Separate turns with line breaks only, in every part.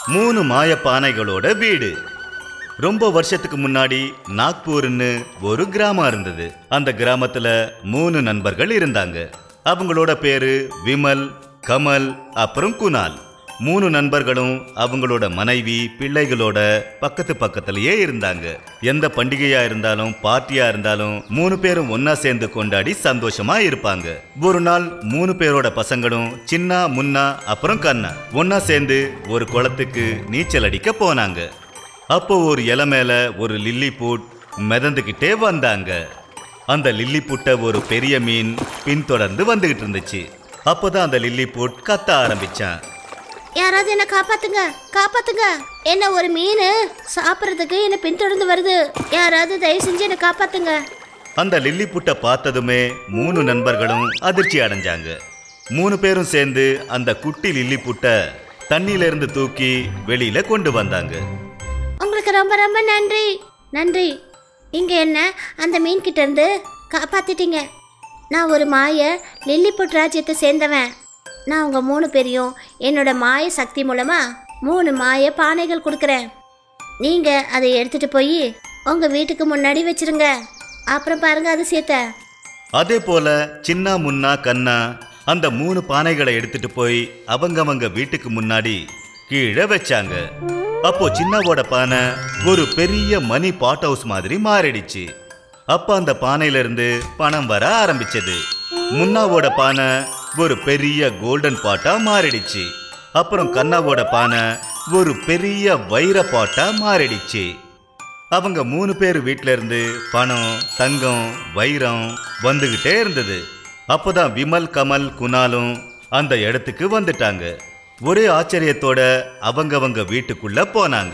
மூணு மாய பானைகளோட வீடு ரொம்ப வருஷத்துக்கு முன்னாடி நாக்பூர்னு ஒரு கிராமம் இருந்தது அந்த கிராமத்துல மூணு நண்பர்கள் இருந்தாங்க அவங்களோட பேரு விமல் கமல் அப்புறம் குணால் மூணு நண்பர்களும் அவங்களோட மனைவி பிள்ளைகளோட பக்கத்து பக்கத்திலேயே இருந்தாங்க எந்த பண்டிகையா இருந்தாலும் பார்ட்டியா இருந்தாலும் மூணு பேரும் ஒன்னா சேர்ந்து கொண்டாடி சந்தோஷமா இருப்பாங்க ஒரு நாள் மூணு பேரோட பசங்களும் சின்ன முன்னா அப்புறம் கண்ணா ஒன்னா சேர்ந்து ஒரு குளத்துக்கு நீச்சல் அடிக்க போனாங்க அப்போ ஒரு இலை மேல ஒரு லில்லி பூட் மிதந்துக்கிட்டே வந்தாங்க அந்த லில்லி புட்டை ஒரு பெரிய மீன் பின்தொடர்ந்து வந்துகிட்டு இருந்துச்சு அப்போதான் அந்த லில்லி பூட் கத்த ஆரம்பிச்சான்
யாராவது என்ன காப்பாத்துங்க காப்பாத்துங்க என்ன ஒரு மீன் சாப்பிட்றதுக்கு என்ன பின்தொடர்ந்து வருது யாராவது தயவு செஞ்சு என்ன காப்பாத்துங்க
அந்த லில்லி புட்டை பார்த்ததுமே மூணு நண்பர்களும் அதிர்ச்சி அடைஞ்சாங்க மூணு பேரும் சேர்ந்து அந்த குட்டி லில்லி புட்டை தண்ணியில இருந்து தூக்கி வெளியில கொண்டு வந்தாங்க
உங்களுக்கு ரொம்ப ரொம்ப நன்றி நன்றி இங்க என்ன அந்த மீன் கிட்ட இருந்து காப்பாத்திட்டீங்க நான் ஒரு மாய லில்லிபுட் ராஜ்யத்தை சேர்ந்தவன் நான் உங்க மூணு பேரையும் என்னோட மாய சக்தி மூலமா மூணு மாய பானைகள் கொடுக்குறேன் நீங்க அதை எடுத்துட்டு போய் உங்க வீட்டுக்கு முன்னாடி வச்சிருங்க அப்புறம் பாருங்க அதிசயத்தை
அதே போல சின்ன முன்னா கண்ணா அந்த மூணு பானைகளை எடுத்துட்டு போய் அவங்கவங்க வீட்டுக்கு முன்னாடி கீழே வச்சாங்க அப்போ சின்னவோட பானை ஒரு பெரிய மணி பாட் ஹவுஸ் மாதிரி மாறிடுச்சு அப்ப அந்த பானையில இருந்து பணம் வர ஆரம்பிச்சது முன்னாவோட பானை ஒரு பெரிய கோல்டன் பாட்டா மாறிடுச்சு அப்புறம் கண்ணாவோட பானை ஒரு பெரிய வைர பாட்டா மாறிடுச்சு அவங்க மூணு பேர் வீட்ல இருந்து பணம் தங்கம் வைரம் வந்துகிட்டே இருந்தது அப்போதான் விமல் கமல் குணாலும் அந்த இடத்துக்கு வந்துட்டாங்க ஒரே ஆச்சரியத்தோட அவங்கவங்க வீட்டுக்குள்ள போனாங்க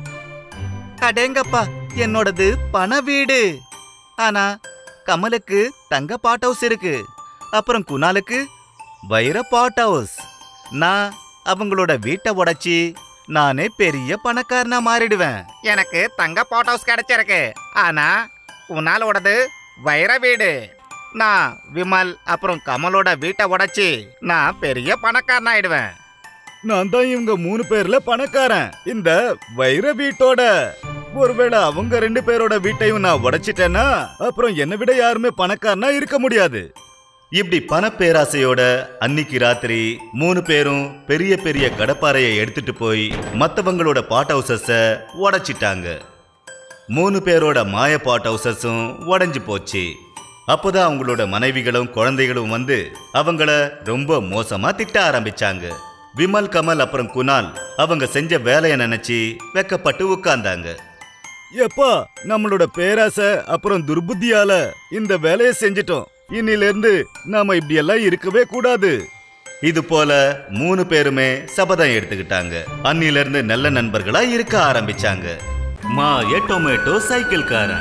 அடேங்கப்பா என்னோடது பண வீடு ஆனா கமலுக்கு தங்க பாட் ஹவுஸ் இருக்கு அப்புறம் குணாலுக்கு வைர பாட் ஹவுஸ் நான் அவங்களோட வீட்டை உடைச்சி நானே பெரிய பணக்காரனா மாறிடுவேன்
எனக்கு தங்க பாட் ஹவுஸ் கிடைச்சிருக்கு ஆனா உன்னாலோடது வைர வீடு நான் விமல் அப்புறம் கமலோட வீட்டை உடைச்சி நான் பெரிய பணக்காரன் ஆயிடுவேன்
நான் தான் இவங்க மூணு பேர்ல பணக்காரன் இந்த வைர வீட்டோட ஒருவேளை அவங்க ரெண்டு பேரோட வீட்டையும் நான் உடைச்சிட்டேன்னா அப்புறம் என்னை விட யாருமே பணக்காரனா இருக்க முடியாது இப்படி பண பேராசையோட அன்னிக்கு ராத்திரி மூணு பேரும் பெரிய பெரிய கடப்பாறையை எடுத்துட்டு போய் மத்தவங்களோட பாட் ஹவுசஸ உடைச்சிட்டாங்க மூணு பேரோட மாய பாட் ஹவுசஸும் உடைஞ்சு போச்சு அப்போதான் அவங்களோட மனைவிகளும் குழந்தைகளும் வந்து அவங்கள ரொம்ப மோசமா திட்ட ஆரம்பிச்சாங்க விமல் கமல் அப்புறம் குணால் அவங்க செஞ்ச வேலையை நினைச்சு வெக்கப்பட்டு உட்கார்ந்தாங்க எப்பா நம்மளோட பேராசை அப்புறம் துர்புத்தியால இந்த வேலையை செஞ்சிட்டோம் இன்னில இருந்து நாம இப்படி எல்லாம் இருக்கவே கூடாது இது போல மூணு பேருமே சபதம் எடுத்துக்கிட்டாங்க அன்னில இருந்து நல்ல நண்பர்களா இருக்க ஆரம்பிச்சாங்க மாய டொமேட்டோ சைக்கிள்காரன்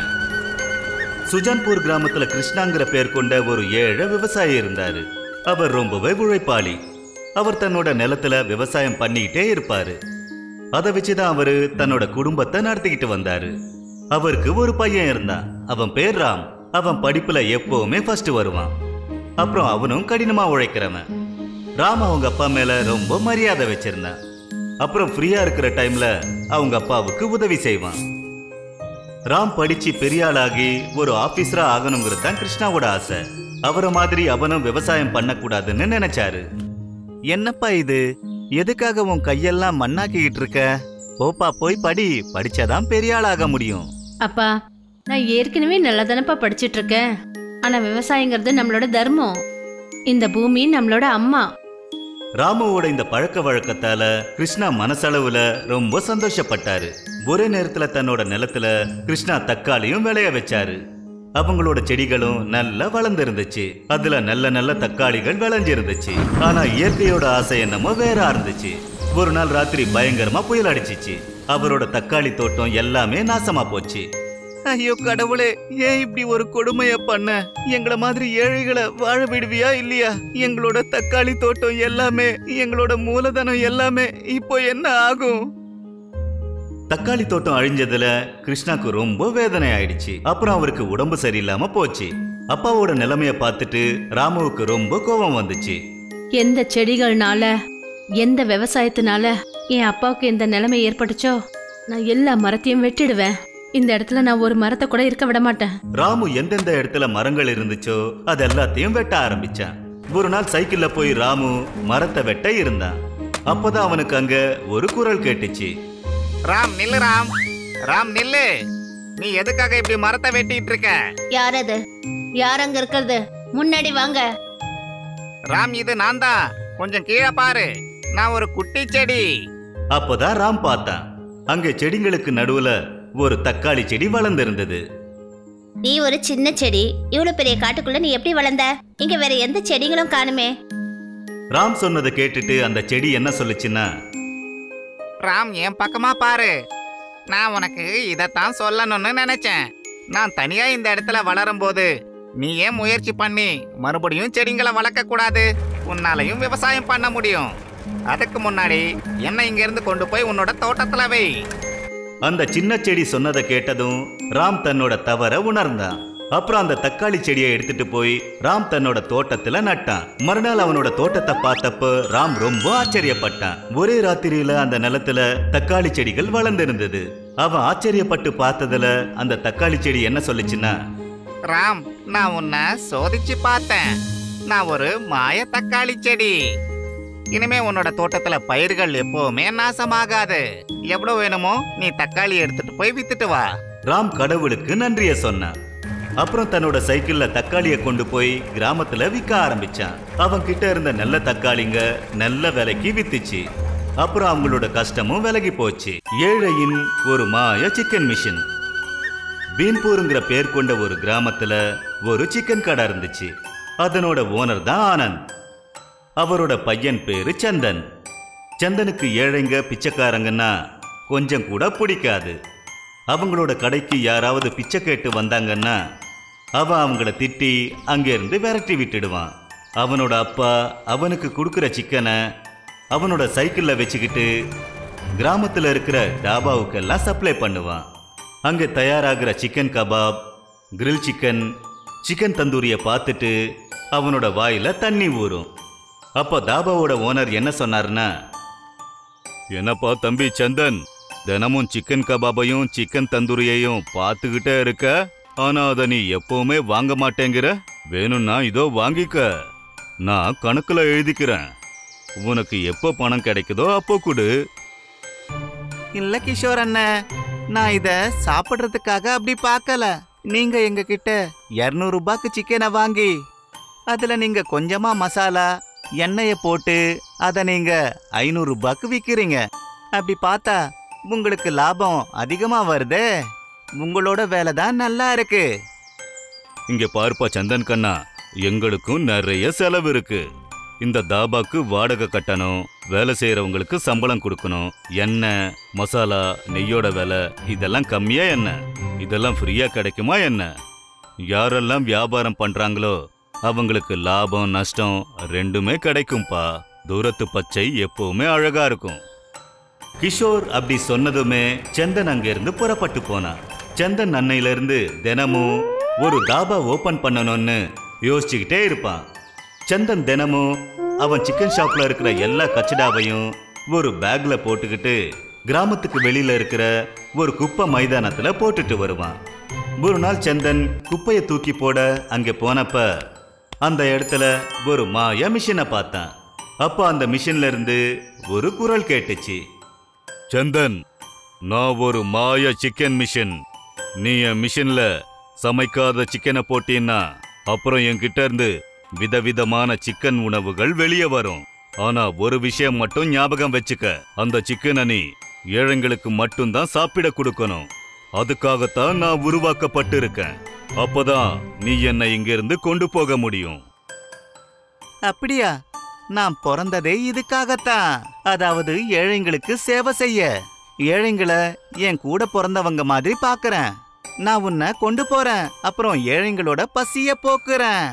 சுஜான்பூர் கிராமத்துல கிருஷ்ணாங்கிற பேர் கொண்ட ஒரு ஏழை விவசாயி இருந்தாரு அவர் ரொம்பவே உழைப்பாளி அவர் தன்னோட நிலத்துல விவசாயம் பண்ணிக்கிட்டே இருப்பாரு அதை வச்சுதான் அவரு தன்னோட குடும்பத்தை நடத்திக்கிட்டு வந்தாரு அவருக்கு ஒரு பையன் இருந்தான் அவன் பேர் ராம் அவன் படிப்புல எப்பவுமே ஃபர்ஸ்ட் வருவான் அப்புறம் அவனும் கடினமா உழைக்கிறவன் ராம் அவங்க அப்பா மேல ரொம்ப மரியாதை வச்சிருந்தான் அப்புறம் ஃப்ரீயா இருக்கிற டைம்ல அவங்க அப்பாவுக்கு உதவி செய்வான் ராம் படிச்சு பெரிய ஆளாகி ஒரு ஆபீசரா ஆகணுங்கிறது தான் கிருஷ்ணாவோட ஆசை அவரை மாதிரி அவனும் விவசாயம் பண்ணக்கூடாதுன்னு நினைச்சாரு என்னப்பா இது எதுக்காக உன் கையெல்லாம் மண்ணாக்கிக்கிட்டு இருக்க போப்பா போய் படி படிச்சாதான் பெரிய ஆளாக முடியும்
அப்பா நான் ஏற்கனவே நல்லா தானப்பா படிச்சிட்டு இருக்கேன் ஆனா விவசாயங்கிறது நம்மளோட தர்மம் இந்த பூமி நம்மளோட அம்மா
ராமுவோட இந்த பழக்க வழக்கத்தால கிருஷ்ணா மனசளவுல ரொம்ப சந்தோஷப்பட்டாரு ஒரே நேரத்துல தன்னோட நிலத்துல கிருஷ்ணா தக்காளியும் விளைய வச்சாரு அவங்களோட செடிகளும் நல்லா வளர்ந்து இருந்துச்சு அதுல நல்ல நல்ல தக்காளிகள் விளைஞ்சிருந்துச்சு ஆனா இயற்கையோட ஆசை என்னமோ வேற இருந்துச்சு ஒரு நாள் ராத்திரி பயங்கரமா புயல் அடிச்சிச்சு அவரோட தக்காளி தோட்டம் எல்லாமே நாசமா போச்சு ஐயோ கடவுளே ஏன் இப்படி ஒரு கொடுமைய பண்ண எங்கள மாதிரி ஏழைகளை வாழ விடுவியா இல்லையா எங்களோட தக்காளி தோட்டம் எல்லாமே எங்களோட மூலதனம் எல்லாமே இப்போ என்ன ஆகும் தக்காளி தோட்டம் அழிஞ்சதுல கிருஷ்ணாக்கு ரொம்ப வேதனை ஆயிடுச்சு அப்புறம் அவருக்கு உடம்பு சரியில்லாம போச்சு அப்பாவோட நிலைமைய பார்த்துட்டு ராமுவுக்கு ரொம்ப கோபம் வந்துச்சு
எந்த செடிகள்னால எந்த விவசாயத்தினால என் அப்பாவுக்கு இந்த நிலைமை ஏற்பட்டுச்சோ நான் எல்லா மரத்தையும் வெட்டிடுவேன் இந்த இடத்துல நான் ஒரு மரத்தை கூட இருக்க விட மாட்டேன்
ராமு எந்தெந்த இடத்துல மரங்கள் இருந்துச்சோ அது எல்லாத்தையும் வெட்ட ஆரம்பிச்சான் ஒரு நாள் சைக்கிள்ல போய் ராமு மரத்தை வெட்ட இருந்தான் அப்பதான் அவனுக்கு அங்க ஒரு குரல் கேட்டுச்சு
ராம் நில்லு ராம் ராம் நில்லு நீ எதுக்காக இப்படி மரத்தை வெட்டிட்டு இருக்க
யார் அது யார் அங்க இருக்கிறது முன்னாடி வாங்க
ராம் இது நான் தான் கொஞ்சம் கீழே பாரு நான் ஒரு குட்டி செடி
அப்பதான் ராம் பார்த்தான் அங்கே செடிங்களுக்கு நடுவுல ஒரு தக்காளி செடி வளர்ந்திருந்தது
நீ ஒரு சின்ன செடி இவ்வளவு பெரிய காட்டுக்குள்ள நீ எப்படி வளர்ந்த இங்க வேற எந்த செடிகளும் காணுமே
ராம் சொன்னதை கேட்டுட்டு அந்த செடி என்ன சொல்லுச்சுன்னா
ராம் என் பக்கமா பாரு நான் உனக்கு இதைத்தான் சொல்லணும்னு நினைச்சேன் நான் தனியா இந்த இடத்துல வளரும் போது நீ ஏன் முயற்சி பண்ணி மறுபடியும் செடிங்களை வளர்க்க கூடாது உன்னாலையும் விவசாயம் பண்ண முடியும் அதுக்கு முன்னாடி என்ன இங்க இருந்து கொண்டு போய் உன்னோட தோட்டத்துல வை
அந்த சின்ன செடி சொன்னதை கேட்டதும் ராம் தன்னோட தவற உணர்ந்தான் அப்புறம் அந்த தக்காளி செடியை எடுத்துட்டு போய் ராம் தன்னோட தோட்டத்துல நட்டான் மறுநாள் அவனோட தோட்டத்தை பார்த்தப்ப ராம் ரொம்ப ஆச்சரியப்பட்டான் ஒரே ராத்திரியில அந்த நிலத்துல தக்காளி செடிகள் வளர்ந்திருந்தது அவன் ஆச்சரியப்பட்டு பார்த்ததுல அந்த தக்காளி செடி என்ன சொல்லுச்சுன்னா
ராம் நான் உன்னை சோதிச்சு பார்த்தேன் நான் ஒரு மாய தக்காளி செடி இனிமே உன்னோட தோட்டத்துல பயிர்கள் எப்பவுமே நாசமாகாது எவ்வளவு வேணுமோ நீ தக்காளி எடுத்துட்டு போய் வித்துட்டு வா
ராம் கடவுளுக்கு நன்றிய சொன்னான் அப்புறம் தன்னோட சைக்கிள்ல தக்காளிய கொண்டு போய் கிராமத்துல விற்க ஆரம்பிச்சான் அவன் கிட்ட இருந்த நல்ல தக்காளிங்க நல்ல விலைக்கு வித்துச்சு அப்புறம் அவங்களோட கஷ்டமும் விலகி போச்சு ஏழையின் ஒரு மாய சிக்கன் மிஷின் பீன்பூருங்கிற பேர் கொண்ட ஒரு கிராமத்துல ஒரு சிக்கன் கடை இருந்துச்சு அதனோட ஓனர் தான் ஆனந்த் அவரோட பையன் பேரு சந்தன் சந்தனுக்கு ஏழைங்க பிச்சைக்காரங்கன்னா கொஞ்சம் கூட பிடிக்காது அவங்களோட கடைக்கு யாராவது பிச்சை கேட்டு வந்தாங்கன்னா அவன் அவங்கள திட்டி அங்கேருந்து விரட்டி விட்டுடுவான் அவனோட அப்பா அவனுக்கு கொடுக்குற சிக்கனை அவனோட சைக்கிளில் வச்சுக்கிட்டு கிராமத்தில் இருக்கிற டாபாவுக்கெல்லாம் சப்ளை பண்ணுவான் அங்கே தயாராகிற chicken kebab grill chicken chicken தந்தூரியை பார்த்துட்டு அவனோட வாயில தண்ணி ஊறும் அப்போ தாபாவோட ஓனர் என்ன சொன்னார்னா என்னப்பா தம்பி சந்தன் தினமும் சிக்கன் கபாபையும் சிக்கன் தந்தூரியையும் பார்த்துக்கிட்டே இருக்க ஆனா அதை நீ எப்பவுமே வாங்க மாட்டேங்கிற வேணும்னா இதோ வாங்கிக்க நான் கணக்குல எழுதிக்கிறேன் உனக்கு எப்போ பணம் கிடைக்குதோ அப்போ கொடு
இல்ல கிஷோர் அண்ணன் நான் இத சாப்பிடுறதுக்காக அப்படி பார்க்கல நீங்க எங்க கிட்ட இருநூறு ரூபாய்க்கு சிக்கனை வாங்கி அதுல நீங்க கொஞ்சமா மசாலா எண்ணெய போட்டு அத நீங்க ஐநூறு ரூபாய்க்கு விக்கிறீங்க அப்படி பார்த்தா உங்களுக்கு லாபம் அதிகமா வருதே உங்களோட வேலை தான் நல்லா இருக்கு
இங்க பார்ப்பா சந்தன் கண்ணா எங்களுக்கும் நிறைய செலவு இருக்கு இந்த தாபாக்கு வாடகை கட்டணும் வேலை செய்யறவங்களுக்கு சம்பளம் கொடுக்கணும் எண்ணெய் மசாலா நெய்யோட விலை இதெல்லாம் கம்மியா என்ன இதெல்லாம் ஃப்ரீயா கிடைக்குமா என்ன யாரெல்லாம் வியாபாரம் பண்றாங்களோ அவங்களுக்கு லாபம் நஷ்டம் ரெண்டுமே கிடைக்கும்பா தூரத்து பச்சை எப்பவுமே அழகா இருக்கும் கிஷோர் அப்படி சொன்னதுமே சந்தன் அங்கிருந்து புறப்பட்டு போனான் சந்தன் அன்னையில இருந்து தினமும் ஒரு தாபா ஓபன் பண்ணணும்னு யோசிச்சுக்கிட்டே இருப்பான் சந்தன் தினமும் அவன் சிக்கன் ஷாப்ல இருக்கிற எல்லா கச்சடாவையும் ஒரு பேக்ல போட்டுக்கிட்டு கிராமத்துக்கு வெளியில இருக்கிற ஒரு குப்பை மைதானத்துல போட்டுட்டு வருவான் ஒரு நாள் சந்தன் குப்பையை தூக்கி போட அங்கே போனப்ப அந்த இடத்துல ஒரு மாய மிஷினை பார்த்தான் அப்போ அந்த மிஷின்ல இருந்து ஒரு குரல் கேட்டுச்சு சந்தன் நான் ஒரு மாய சிக்கன் மிஷின் நீ என் மிஷின்ல சமைக்காத சிக்கனை போட்டீன்னா அப்புறம் என்கிட்ட இருந்து விதவிதமான சிக்கன் உணவுகள் வெளியே வரும் ஆனா ஒரு விஷயம் மட்டும் ஞாபகம் வச்சுக்க அந்த சிக்கனை நீ ஏழைங்களுக்கு மட்டும்தான் சாப்பிட கொடுக்கணும் அதுக்காகத்தான் நான் உருவாக்கப்பட்டிருக்கேன் அப்பதான் நீ என்னை இங்கிருந்து கொண்டு போக முடியும்
அப்படியா நான் பிறந்ததே இதுக்காகத்தான் அதாவது ஏழைங்களுக்கு சேவை செய்ய ஏழைங்களை என் கூட பிறந்தவங்க மாதிரி பார்க்கறேன் நான் உன்னை கொண்டு போறேன் அப்புறம் ஏழைங்களோட பசிய போக்குறேன்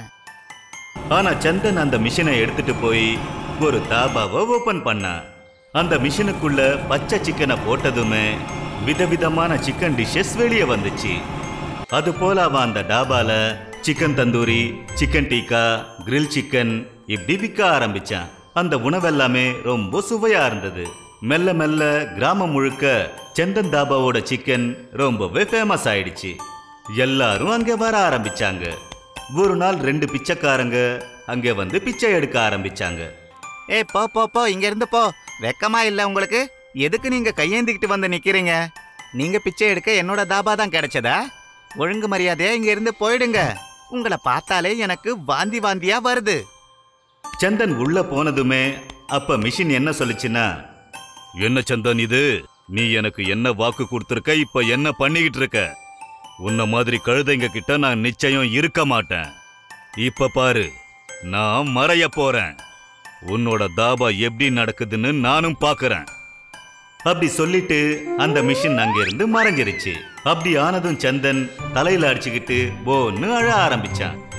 ஆனா சந்தன் அந்த மிஷினை எடுத்துட்டு போய் ஒரு தாபாவை ஓபன் பண்ணான் அந்த மிஷினுக்குள்ள பச்சை சிக்கனை போட்டதுமே விதவிதமான சிக்கன் டிஷ்ஷஸ் வெளியே வந்துச்சு அது போல அவன் அந்த டாபால chicken tandoori chicken tikka grill chicken இப்படி விற்க ஆரம்பிச்சான் அந்த உணவெல்லாமே ரொம்ப சுவையா இருந்தது மெல்ல மெல்ல கிராமம் முழுக்க செந்தன் தாபாவோட சிக்கன் ரொம்பவே ஃபேமஸ் ஆயிடுச்சு எல்லாரும் அங்கே வர ஆரம்பிச்சாங்க ஒரு நாள் ரெண்டு பிச்சைக்காரங்க அங்கே வந்து பிச்சை எடுக்க ஆரம்பிச்சாங்க
ஏ போ போ போ இங்க இருந்து போ வெக்கமா இல்ல உங்களுக்கு எதுக்கு நீங்க கையேந்திக்கிட்டு வந்து நிக்கிறீங்க நீங்க பிச்சை எடுக்க என்னோட தாபா தான் கிடைச்சதா ஒழுங்கு மரியாதையா இங்க இருந்து போயிடுங்க உங்களை பார்த்தாலே எனக்கு வாந்தி வாந்தியா வருது
சந்தன் உள்ள போனதுமே அப்ப மிஷின் என்ன சொல்லுச்சுன்னா என்ன சந்தன் இது நீ எனக்கு என்ன வாக்கு கொடுத்துருக்க இப்ப என்ன பண்ணிக்கிட்டு இருக்க உன்ன மாதிரி கழுதைங்க கிட்ட நான் நிச்சயம் இருக்க மாட்டேன் இப்ப பாரு நான் மறைய போறேன் உன்னோட தாபா எப்படி நடக்குதுன்னு நானும் பாக்குறேன் அப்படி சொல்லிட்டு அந்த மிஷின் அங்கிருந்து மறைஞ்சிருச்சு அப்படி ஆனதும் சந்தன் தலையில அடிச்சுக்கிட்டு போன்னு அழ ஆரம்பிச்சான்